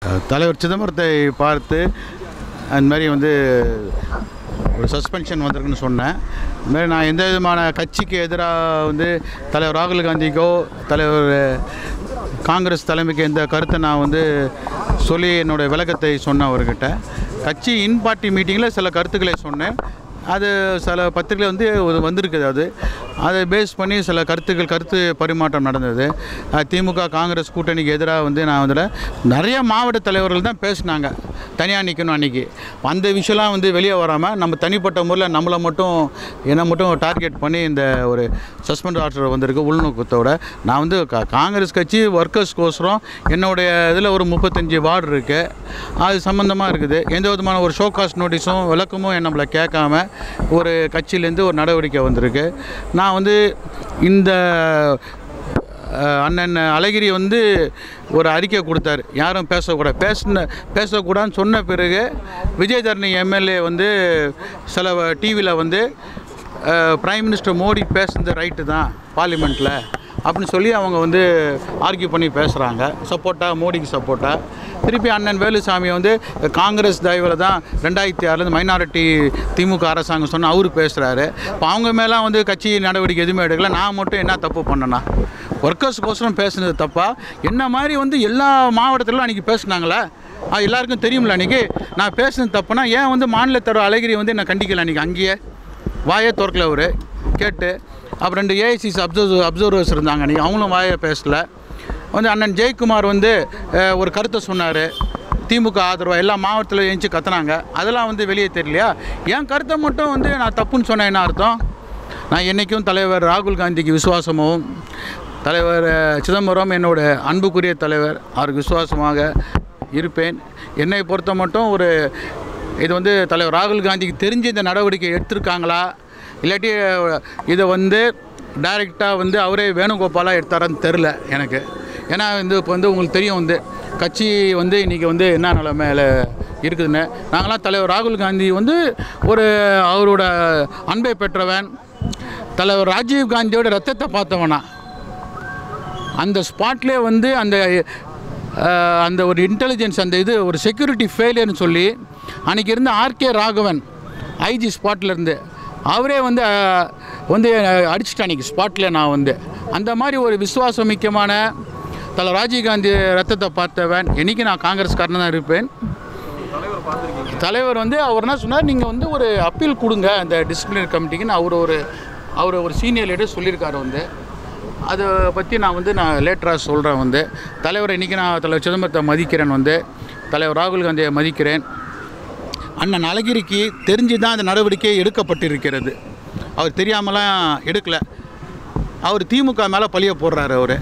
அஹ், தலைவர் சிதம்பரத்தை பார்த்து அந்த மாதிரி வந்து ஒரு சஸ்பென்ஷன் வந்திருக்குன்னு சொன்னேன் இந்த மாதிரி நான் எந்த விதமான கட்சிக்கு எதிராக வந்து தலைவர் ராகுல் காந்திக்கோ தலைவர் காங்கிரஸ் தலைமைக்கு எந்த கருத்தை நான் வந்து சொல்லி என்னுடைய விளக்கத்தை சொன்னேன் அவர்கிட்ட கட்சி இன் பார்ட்டி மீட்டிங்கில் சில கருத்துக்களை சொன்னேன் அது சில பத்திரிகை வந்து ஒரு வந்திருக்குது அது அதை பேஸ் பண்ணி சில கருத்துக்கள் கருத்து பரிமாற்றம் நடந்தது அஹ் திமுக காங்கிரஸ் கூட்டணிக்கு எதிராக வந்து நான் அதில் நிறைய மாவட்ட தலைவர்கள் தான் பேசினாங்க தனியாக நிற்கணும் அன்றைக்கி அந்த விஷயம்லாம் வந்து வெளியே வராமல் நம்ம தனிப்பட்ட முறையில் நம்மளை மட்டும் என்னை மட்டும் டார்கெட் பண்ணி இந்த ஒரு சஸ்பெண்ட் ஆர்டர் வந்திருக்கு உள்நோக்கத்தோட நான் வந்து கா காங்கிரஸ் கட்சி ஒர்க்கர்ஸ்க்கோசரம் என்னுடைய இதில் ஒரு முப்பத்தஞ்சு வார்டு இருக்குது அது சம்மந்தமாக இருக்குது எந்த விதமான ஒரு ஷோகாஸ் நோட்டீஸும் விளக்கமும் நம்மளை கேட்காம ஒரு கட்சியிலேருந்து ஒரு நடவடிக்கை வந்திருக்கு நான் வந்து இந்த அஹ், அண்ணன் அழகிரி வந்து ஒரு அறிக்கை கொடுத்தாரு யாரும் பேசக்கூடாது பேசின பேசக்கூடாதுன்னு சொன்ன பிறகு விஜயதரணி எம்எல்ஏ வந்து சில டிவியில் வந்து பிரைம் மினிஸ்டர் மோடி பேசுனது ரைட்டு தான் பார்லிமெண்ட்டில் அப்படின்னு சொல்லி அவங்க வந்து ஆர்கியூ பண்ணி பேசுகிறாங்க சப்போர்ட்டாக மோடிக்கு சப்போர்ட்டாக திருப்பி அண்ணன் வேலுசாமி வந்து காங்கிரஸ் தயவில் தான் ரெண்டாயிரத்தி ஆறுலேருந்து மைனாரிட்டி திமுக அரசாங்கம் சொன்ன அவர் பேசுகிறாரு இப்போ அவங்க மேலே வந்து கட்சி நடவடிக்கை எதுவுமே எடுக்கல நான் மட்டும் என்ன தப்பு பண்ணேன்னா ஒர்க்கர்ஸ்க்கோசரம் பேசுனது தப்பா என்ன மாதிரி வந்து எல்லா மாவட்டத்திலும் அன்றைக்கி பேசுனாங்களே அது எல்லாருக்கும் தெரியும்ல அன்றைக்கி நான் பேசுனது தப்புனா ஏன் வந்து மாநில தலைவர் அழகிரி வந்து என்ன கண்டிக்கல அன்றைக்கி அங்கேயே வாயே திறக்கல அவர் கேட்டு அப்புறம் ரெண்டு ஏஐசிசி அப்சர்வ் அப்சர்வர்ஸ் இருந்தாங்க அன்றைக்கி அவங்களும் வாயை பேசலை வந்து அண்ணன் ஜெயக்குமார் வந்து அஹ், ஒரு கருத்தை சொன்னார் திமுக ஆதரவாக எல்லா மாவட்டத்தில் எழுந்துச்சு கத்துனாங்க அதெல்லாம் வந்து வெளியே தெரியலையா என் கருத்தை மட்டும் வந்து நான் தப்புன்னு சொன்னேன் என்ன அர்த்தம் நான் என்றைக்கும் தலைவர் ராகுல் காந்திக்கு விசுவாசமும் தலைவர் அஹ், சிதம்பரம் என்னோட அன்புக்குரிய தலைவர் அவருக்கு விசுவாசமாக இருப்பேன் என்னை பொறுத்த மட்டும் ஒரு இது வந்து தலைவர் ராகுல் காந்திக்கு தெரிஞ்சு இந்த நடவடிக்கை எடுத்திருக்காங்களா இல்லாட்டி அஹ், இதை வந்து டைரெக்டாக வந்து அவரே வேணுகோபாலாக எடுத்தாரான்னு தெரில எனக்கு ஏன்னா வந்து இப்போ வந்து உங்களுக்கு தெரியும் வந்து கட்சி வந்து இன்றைக்கி வந்து என்ன நிலைமையில இருக்குதுன்னு நாங்களாம் தலைவர் ராகுல் காந்தி வந்து ஒரு அவரோட அன்பை பெற்றவன் தலைவர் ராஜீவ் காந்தியோட ரத்தத்தை பார்த்தவனா அந்த ஸ்பாட்லேயே வந்து அந்த அஹ், அந்த ஒரு இன்டெலிஜென்ஸ் அந்த இது ஒரு செக்யூரிட்டி ஃபெயிலியர்னு சொல்லி அன்றைக்கி இருந்த ஆர்கே ராகவன் ஐஜி ஸ்பாட்லேருந்து அவரே வந்து அஹ், வந்து அடிச்சிட்டேன் அன்றைக்கி ஸ்பாட்டில் நான் வந்து அந்த மாதிரி ஒரு விசுவாசமிக்கமான தலை ராஜீவ்காந்தி ரத்தத்தை பார்த்தவன் என்றைக்கு நான் காங்கிரஸ்காரன் தான் இருப்பேன் தலைவர் வந்து அவர் என்ன சொன்னார் நீங்கள் வந்து ஒரு அப்பீல் கொடுங்க அந்த டிசிப்ளினரி கமிட்டிக்குன்னு அவர் ஒரு அவர் ஒரு சீனியர் லீடர் சொல்லியிருக்காரு வந்து அதை பற்றி நான் வந்து நான் லேட்டராக சொல்கிறேன் வந்து தலைவர் இன்றைக்கி நான் தலைவர் சிதம்பரத்தை மதிக்கிறேன் வந்து தலைவர் ராகுல் காந்தியை மதிக்கிறேன் அண்ணன் அழகிரிக்கு தெரிஞ்சு தான் அந்த நடவடிக்கை எடுக்கப்பட்டிருக்கிறது அவர் தெரியாமலாம் எடுக்கலை அவர் திமுக மேலே பழிய போடுறாரு அவர்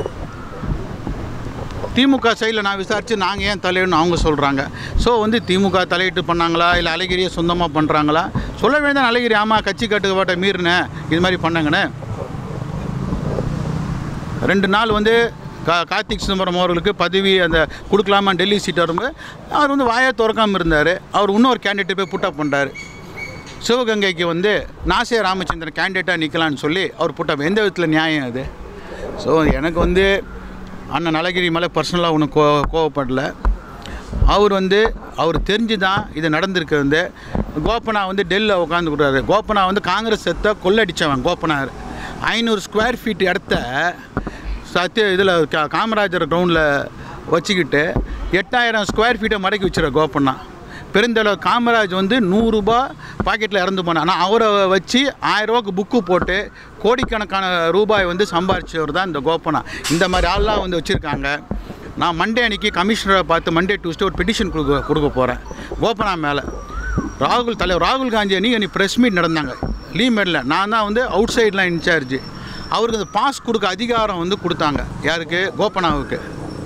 திமுக சைடில் நான் விசாரித்து நாங்கள் ஏன் தலையிடணும் அவங்க சொல்கிறாங்க ஸோ வந்து திமுக தலையிட்டு பண்ணாங்களா இல்லை அழகிரியை சொந்தமாக பண்ணுறாங்களா சொல்ல வேண்டியதான் அழகிரி ஆமாம் கட்சி கட்டுப்பாட்டை மீறினேன் இது மாதிரி பண்ணாங்கன்னு ரெண்டு நாள் வந்து கா கார்த்திக் சிதம்பரம் அவர்களுக்கு பதவி அந்த கொடுக்கலாமா டெல்லி சீட் வரும்போது அவர் வந்து வாயை திறக்காமல் இருந்தார் அவர் இன்னொரு கேண்டிடேட் போய் புட்டப் பண்ணுறாரு சிவகங்கைக்கு வந்து நாசே ராமச்சந்திரன் கேண்டிடேட்டாக நிற்கலான்னு சொல்லி அவர் புட்டப் எந்த விதத்தில் நியாயம் அது ஸோ எனக்கு வந்து அண்ணன் அழகிரி மேலே பர்சனலாக ஒன்றும் கோ கோவப்படல அவர் வந்து அவர் தெரிஞ்சு தான் இது நடந்திருக்கு வந்து கோபனா வந்து டெல்லியில் உட்காந்துக்கிறாரு கோபனா வந்து காங்கிரஸ் செத்தை கொள்ளடிச்சவன் கோபனார் ஐநூறு ஸ்கொயர் ஃபீட் இடத்த சத்திய இதில் கா காமராஜர் கிரவுண்டில் வச்சுக்கிட்டு எட்டாயிரம் ஸ்கொயர் ஃபீட்டை மடக்கி வச்சுரு கோபண்ணா பெருந்தலைவர் காமராஜ் வந்து நூறுரூபா பாக்கெட்டில் இறந்து போனார் ஆனால் அவரை வச்சு ஆயிரரூபாக்கு புக்கு போட்டு கோடிக்கணக்கான ரூபாய் வந்து சம்பாரிச்சவர் தான் இந்த கோபனா இந்த மாதிரி ஆள்லாம் வந்து வச்சுருக்காங்க நான் மண்டே அன்னைக்கு கமிஷனரை பார்த்து மண்டே டூஸ்டே ஒரு பெட்டிஷன் கொடுக்க கொடுக்க போகிறேன் கோபனா மேலே ராகுல் தலைவர் ராகுல் காந்தி அன்னைக்கு அன்றைக்கி ப்ரெஸ் மீட் நடந்தாங்க லீமேடில் நான் தான் வந்து அவுட் சைட்லாம் இன்சார்ஜ் அவருக்கு அந்த பாஸ் கொடுக்க அதிகாரம் வந்து கொடுத்தாங்க யாருக்கு கோபனாவுக்கு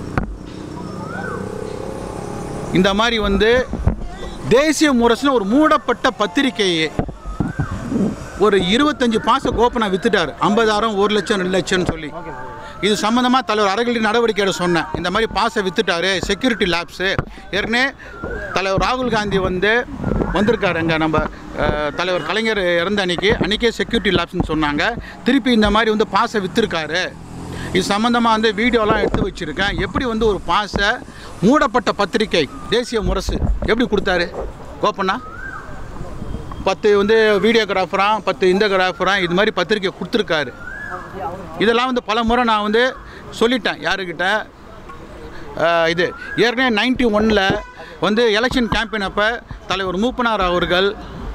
இந்த மாதிரி வந்து தேசிய முரசுன்னு ஒரு மூடப்பட்ட பத்திரிகையை ஒரு இருபத்தஞ்சு பாச கோப்பனை வித்துட்டார் ஐம்பதாயிரம் ஒரு லட்சம் ரெண்டு லட்சம்னு சொல்லி இது சம்மந்தமாக தலைவர் அறகல்வி நடவடிக்கையோட சொன்னேன் இந்த மாதிரி பாசை வித்துட்டாரு செக்யூரிட்டி லேப்ஸு ஏற்கனவே தலைவர் ராகுல் காந்தி வந்து வந்திருக்காரு அங்கே நம்ம அஹ், தலைவர் கலைஞர் இறந்த அன்னைக்கு அன்றைக்கே செக்யூரிட்டி லேப்ஸ்னு சொன்னாங்க திருப்பி இந்த மாதிரி வந்து பாசை விற்றுருக்காரு இது சம்மந்தமாக வந்து வீடியோலாம் எடுத்து வச்சுருக்கேன் எப்படி வந்து ஒரு பாஸை மூடப்பட்ட பத்திரிக்கை தேசிய முரசு எப்படி கொடுத்தாரு கோப்பண்ணா பத்து வந்து வீடியோகிராஃபராக பத்து இந்தோகிராஃபராக இது மாதிரி பத்திரிக்கை கொடுத்துருக்காரு இதெல்லாம் வந்து பல முறை நான் வந்து சொல்லிட்டேன் யாருக்கிட்ட ஆஹ் இது ஏற்கனவே நைன்டி ஒனில் வந்து எலெக்ஷன் கேம்பெயின் அப்போ தலைவர் மூப்பனார் அவர்கள்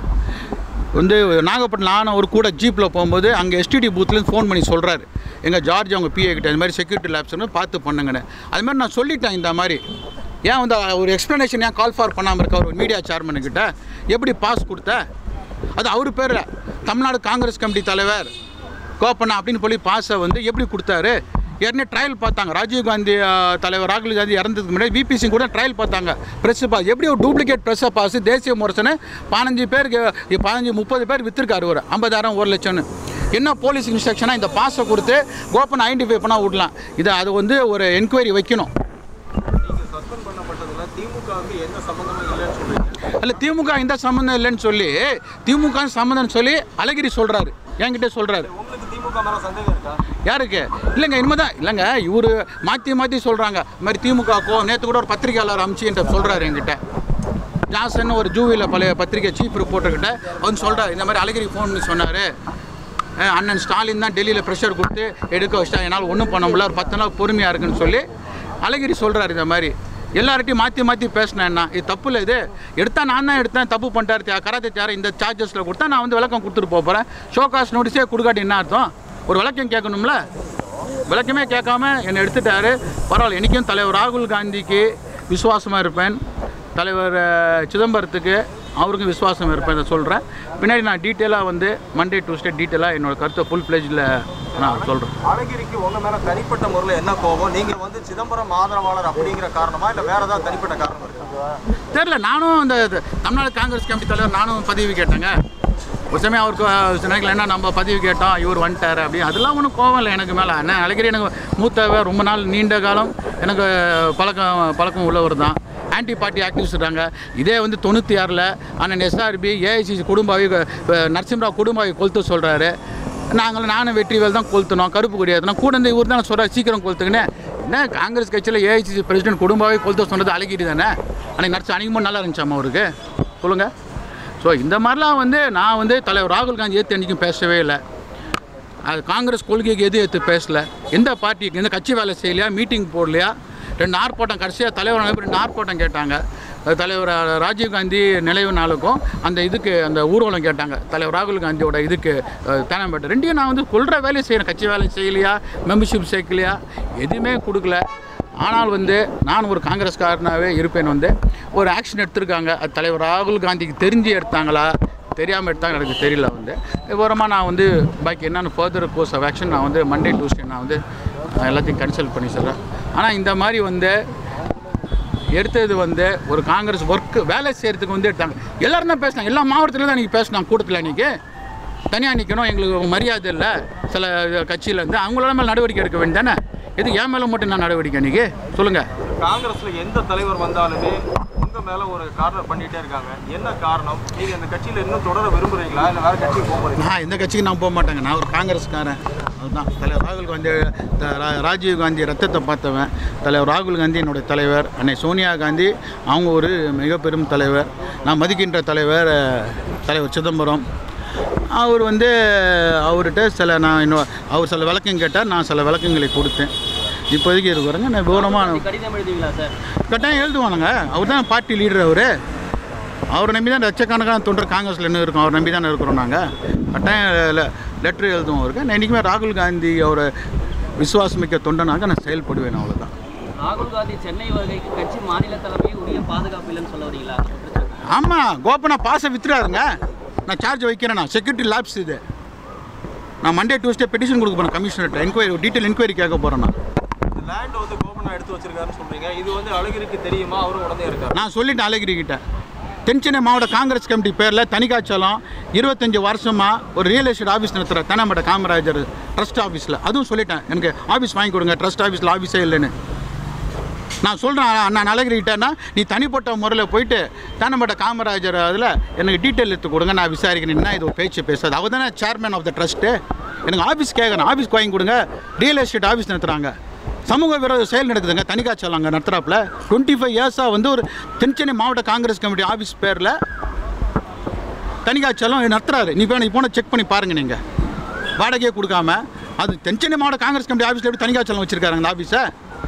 வந்து நாகப்பட்டினம் நானும் ஒரு கூட ஜீப்பில் போகும்போது அங்கே எஸ்டிடி பூத்லேருந்து ஃபோன் பண்ணி சொல்கிறாரு எங்கள் ஜார்ஜ் அவங்க பிஏ கிட்ட இந்த மாதிரி செக்யூரிட்டி லேப்ஸ்னு பார்த்து பண்ணுங்கன்னு அது மாதிரி நான் சொல்லிட்டேன் இந்த மாதிரி ஏன் வந்து ஒரு எக்ஸ்ப்ளனேஷன் ஏன் கால் ஃபார் பண்ணாமல் இருக்க ஒரு மீடியா சேர்மனுக்கிட்ட எப்படி பாஸ் கொடுத்த அது அவர் பேரில் தமிழ்நாடு காங்கிரஸ் கமிட்டி தலைவர் கோப்பண்ணா அப்படின்னு சொல்லி பாஸை வந்து எப்படி கொடுத்தாரு ஏற்கனவே ட்ரையல் பார்த்தாங்க ராஜீவ் காந்தி ஆஹ், தலைவர் ராகுல் காந்தி இறந்ததுக்கு முன்னாடி விபி சிங் கூட ட்ரையல் பார்த்தாங்க ப்ரெஸ் பாஸ் எப்படி ஒரு டூப்ளிகேட் ப்ரெஸ் பாஸ் தேசிய முரசனை பதினஞ்சு பேருக்கு பதினஞ்சு முப்பது பேர் விற்றுருக்காரு ஒரு ஐம்பதாயிரம் ஒரு லட்சம்னு என்ன போலீஸ் இன்ஸ்ட்ரக்ஷனாக இந்த பாஸை கொடுத்து கோப்பன் ஐடென்டிஃபை பண்ணால் விடலாம் இதை அது வந்து ஒரு என்கொயரி வைக்கணும் நீங்க சஸ்பெண்ட் பண்ணப்பட்டதுல திமுகவுக்கு எந்த சம்பந்தமும் இல்லைன்னு சொல்றீங்க இல்லை திமுக இந்த சம்மந்தம் இல்லைன்னு சொல்லி திமுக சம்மந்தம்னு சொல்லி அழகிரி சொல்கிறாரு என்கிட்ட சொல்கிறாரு உங்களுக்கு திமுக மேல சந்தேகம் இருக்கா யாருக்கு இல்லைங்க இனிமே தான் இல்லைங்க இவர் மாற்றி மாற்றி சொல்கிறாங்க இந்த மாதிரி திமுகக்கோ நேற்று கூட ஒரு பத்திரிகையாளர் அமிச்சு என்கிட்ட சொல்கிறாரு என்கிட்ட ஜாசன் ஒரு ஜூவியில் பழைய பத்திரிகை சீஃப் ரிப்போர்ட்டர்கிட்ட வந்து சொல்கிறார் இந்த மாதிரி அழகிரி ஃபோன் பண்ணி சொன்னார் அண்ணன் ஸ்டாலின் தான் டெல்லியில் ப்ரெஷர் கொடுத்து எடுக்க வச்சிட்டா என்னால் ஒன்றும் பண்ண முடியல ஒரு பத்து நாள் பொறுமையாக இருக்குன்னு சொல்லி அழகிரி சொல்கிறாரு இந்த மாதிரி எல்லார்ட்டையும் மாற்றி மாற்றி பேசினேன்னா இது தப்பு இல்லை இது எடுத்தா நான் தான் எடுத்தேன் தப்பு பண்ணிட்டாரு தே- கராத்தே சேர இந்த சார்ஜஸில் கொடுத்தா நான் வந்து விளக்கம் கொடுத்துட்டு போக போகிறேன் ஷோகாஸ் நோட்டீஸே கொடுக்காட்டி என்ன அர்த்தம் ஒரு விளக்கம் கேட்கணும்ல விளக்கமே கேட்காம என்னை எடுத்துட்டாரு பரவாயில்ல எனக்கும் தலைவர் ராகுல் காந்திக்கு விசுவாசமாக இருப்பேன் தலைவர் அஹ், சிதம்பரத்துக்கு அவருக்கும் விசுவாசம் இருப்பேன் இதை சொல்கிறேன் பின்னாடி நான் டீட்டெயிலாக வந்து மண்டே டூஸ்டே டீட்டெயிலாக என்னோட கருத்தை ஃபுல் ஃப்ளெஜில் நான் சொல்கிறேன் அழகிரிக்கு உங்க மேல தனிப்பட்ட முறையில் என்ன கோபம் நீங்க வந்து சிதம்பரம் ஆதரவாளர் அப்படிங்கிற காரணமா இல்ல வேற ஏதாவது தனிப்பட்ட காரணம் இருக்கா தெரில நானும் அந்த த- தமிழ்நாடு காங்கிரஸ் கமிட்டி தலைவர் நானும் பதவி கேட்டேங்க ஒரு சமயம் அவருக்கு அஹ், சில நேரத்தில் என்ன நம்ம பதவி கேட்டோம் இவர் வந்துட்டார் அப்படி அதெல்லாம் ஒன்றும் கோவம் இல்லை எனக்கு மேலே என்ன அழகிரி எனக்கு மூத்தவர் ரொம்ப நாள் நீண்ட காலம் எனக்கு பழக்கம் பழக்கம் உள்ளவர் தான் ஆன்டி பார்ட்டி ஆக்டிவிஸ்ட் இருக்காங்க இதே வந்து தொண்ணூற்றி ஆறில் அண்ணன் எஸ்ஆர்பி ஏஐசிசி குடும்பாவி அஹ், நரசிம்மராவ் குடும்பாவி கொளுத்து சொல்கிறாரு நாங்கள் நானும் வெற்றிவேல் தான் கொளுத்துனோம் கருப்பு கொடியாதுனா கூட இந்த இவர் தான் சொல்கிறார் சீக்கிரம் கொளுத்துங்கன்னு என்ன காங்கிரஸ் கட்சியில் ஏஐசிசி பிரசிடென்ட் குடும்பாவே கொளுத்த சொன்னது அழகிரி தானே அன்னைக்கு நடிச்ச அன்றைக்கும் நல்லா இருந்துச்சாம்மா அவருக்கு சொல்லுங்கள் ஸோ இந்த மாதிரிலாம் வந்து நான் வந்து தலைவர் ராகுல் காந்தி ஏற்று என்றைக்கும் பேசவே இல்லை அது காங்கிரஸ் கொள்கைக்கு எது எடுத்து பேசல எந்த பார்ட்டிக்கு எந்த கட்சி வேலை செய்யலையா மீட்டிங் போடலையா ரெண்டு ஆர்ப்பாட்டம் கடைசியாக தலைவர் அனுப்பி ரெண்டு ஆர்ப்பாட்டம் கேட்டாங்க அது தலைவர் ராஜீவ் காந்தி நினைவு நாளுக்கும் அந்த இதுக்கு அந்த ஊர்வலம் கேட்டாங்க தலைவர் ராகுல் காந்தியோட இதுக்கு தேனம்பேட்டை ரெண்டையும் நான் வந்து கொள்கிற வேலையை செய்கிறேன் கட்சி வேலை செய்யலையா மெம்பர்ஷிப் சேர்க்கலையா எதுவுமே கொடுக்கல ஆனால் வந்து நான் ஒரு காங்கிரஸ்காரனாகவே இருப்பேன் வந்து ஒரு ஆக்ஷன் எடுத்திருக்காங்க அது தலைவர் ராகுல் காந்திக்கு தெரிஞ்சு எடுத்தாங்களா தெரியாமல் எடுத்தாங்க எனக்கு தெரியல வந்து விவரமாக நான் வந்து பாக்கி என்னென்ன ஃபர்தர் கோர்ஸ் ஆஃப் ஆக்ஷன் நான் வந்து மண்டே டியூஸ்டே நான் வந்து நான் எல்லாத்தையும் கன்சல்ட் பண்ணி சொல்கிறேன் ஆனால் இந்த மாதிரி வந்து எடுத்தது வந்து ஒரு காங்கிரஸ் ஒர்க்கு வேலை செய்கிறதுக்கு வந்து எடுத்தாங்க எல்லாரும் தான் பேசினாங்க எல்லா மாவட்டத்தில் தான் நீங்கள் பேசினாங்க கூட்டத்தில் அன்றைக்கி தனியாக நிற்கணும் எங்களுக்கு மரியாதை இல்லை சில கட்சியிலேருந்து அவங்களால மேலே நடவடிக்கை எடுக்க வேண்டியது தானே இது என் மேலே மட்டும் நான் நடவடிக்கை அன்றைக்கி சொல்லுங்கள் காங்கிரஸ்ல எந்த தலைவர் வந்தாலுமே உங்க மேல ஒரு கார்னர் பண்ணிட்டே இருக்காங்க என்ன காரணம் நீங்க இந்த கட்சியில இன்னும் தொடர விரும்புறீங்களா இல்ல வேற கட்சிக்கு போக போறீங்களா நான் எந்த கட்சிக்கு நான் போக மாட்டேங்க நான் ஒரு காங்கிரஸ்காரன் அதுதான் தலைவர் ராகுல் காந்தி த- ரா- ராஜீவ் காந்தி ரத்தத்தை பார்த்தவன் தலைவர் ராகுல் காந்தி என்னுடைய தலைவர் அன்னை சோனியா காந்தி அவங்க ஒரு மிக பெரும் தலைவர் நான் மதிக்கின்ற தலைவர் அஹ், தலைவர் சிதம்பரம் அவர் வந்து அவர்கிட்ட சில நான் இன்னும் அவர் சில விளக்கம் கேட்டார் நான் சில விளக்கங்களை கொடுத்தேன் இப்போதைக்கு இருக்கிறேங்க நான் விவரமாக கடிதம் எழுதுவீங்களா சார் கட்டாயம் எழுதுவானுங்க அவர் தான் பார்ட்டி லீடர் அவர் அவரை நம்பி தான் லட்சக்கணக்கான தொண்டர் காங்கிரஸில் என்ன இருக்கோம் அவர் நம்பி தானே இருக்கிறோம் நாங்கள் கட்டாயம் லெட்ரு எழுதுவோம் அவருக்கு நான் என்றைக்குமே ராகுல் காந்தி அவரை விசுவாசமிக்க தொண்டனாக நான் செயல்படுவேன் அவ்வளோதான் ராகுல் காந்தி சென்னை வருகைக்கு கட்சி மாநில தலைமையை உரிய பாதுகாப்பு இல்லைன்னு சொல்ல வரீங்களா ஆமாம் கோபனா பாசை வித்துறாருங்க நான் சார்ஜ் வைக்கிறேன் நான் செக்யூரிட்டி லேப்ஸ் இது நான் மண்டே டியூஸ்டே பெட்டிஷன் கொடுக்க போகிறேன் கமிஷனர்கிட்ட என்கொயரி டீட்டெயில் என்கொயரி கேட்க போகிறேன் நான் இந்த லேண்ட் வந்து கோபனா எடுத்து வச்சிருக்காருன்னு சொல்றீங்க இது வந்து அழகிரிக்கு தெரியுமா அவரும் உடனே இருக்காரு நான் சொல்லிட்டேன் அழகிரி கிட்ட தென்சென்னை மாவட்ட காங்கிரஸ் கமிட்டி பேரில் தனிக்காச்சலம் இருபத்தஞ்சி வருஷமாக ஒரு ரியல் எஸ்டேட் ஆஃபீஸ் நடத்துகிற தென்னம்பட்ட காமராஜர் ட்ரஸ்ட் ஆஃபீஸில் அதுவும் சொல்லிட்டேன் எனக்கு ஆஃபீஸ் வாங்கி கொடுங்க ட்ரஸ்ட் ஆஃபீஸில் ஆஃபீஸே இல்லைன்னு நான் சொல்கிறேன் நான் அழகிரிக்கிட்டேன்னா நீ தனிப்பட்ட முறையில் போயிட்டு தென்னம்பட்ட காமராஜர் அதில் எனக்கு டீட்டெயில் எடுத்து கொடுங்க நான் விசாரிக்கிறேன்னா இது ஒரு பேச்சு பேசாது அவர் தானே சேர்மேன் ஆஃப் த ட்ரஸ்ட்டு எனக்கு ஆஃபீஸ் கேட்குறேன் ஆஃபீஸ்க்கு வாங்கி கொடுங்க ரியல் எஸ்டேட் ஆஃபீஸ் நடத்துகிறாங்க சமூக விரோத செயல் நடக்குதுங்க தனிக்காய்ச்சல் அங்கே நடத்துகிறாப்புல டுவெண்ட்டி ஃபைவ் இயர்ஸாக வந்து ஒரு தென்சென்னை மாவட்ட காங்கிரஸ் கமிட்டி ஆஃபீஸ் பேரில் தனிக்காய்ச்சலும் நடத்துகிறாரு நீ போய் நீ போன செக் பண்ணி பாருங்கள் நீங்கள் வாடகையே கொடுக்காம அது தென்சென்னை மாவட்ட காங்கிரஸ் கமிட்டி ஆஃபீஸில் எப்படி தனிக்காய்ச்சலம் வச்சுருக்காருங்க அந்த ஆஃபீஸை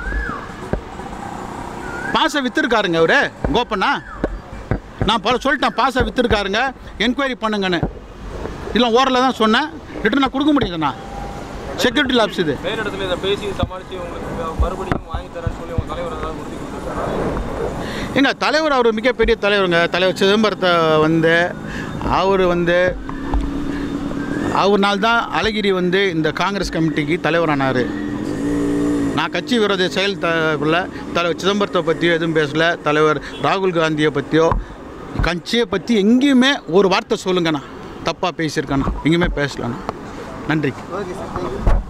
பாசை விற்றுருக்காருங்க அவரு கோப்பண்ணா நான் பல சொல்லிட்டேன் பாசை விற்றுருக்காருங்க என்கொயரி பண்ணுங்கன்னு இல்லை ஓரில் தான் சொன்னேன் ரிட்டர்ன் நான் கொடுக்க முடியுதுண்ணா செக்யூரிட்டி லாப்ஸ் இது வேறு இடத்துல இதை பேசி சமாளித்து உங்களுக்கு மறுபடியும் வாங்கி தரேன்னு சொல்லி உங்கள் தலைவர் ஏதாவது உறுதி கொடுத்துருக்காரு எங்க தலைவர் அவர் மிகப்பெரிய தலைவருங்க தலைவர் சிதம்பரத்தை வந்து அவர் வந்து அவர்னால தான் அழகிரி வந்து இந்த காங்கிரஸ் கமிட்டிக்கு தலைவரானார் நான் கட்சி விரோத செயல் தவிர தலைவர் சிதம்பரத்தை பற்றியோ எதுவும் பேசல தலைவர் ராகுல் காந்தியை பற்றியோ கட்சியை பற்றி எங்கேயுமே ஒரு வார்த்தை சொல்லுங்கண்ணா தப்பாக பேசியிருக்கேண்ணா எங்கேயுமே பேசலண்ணா நன்றி ஓகே சார் தேங்க்யூ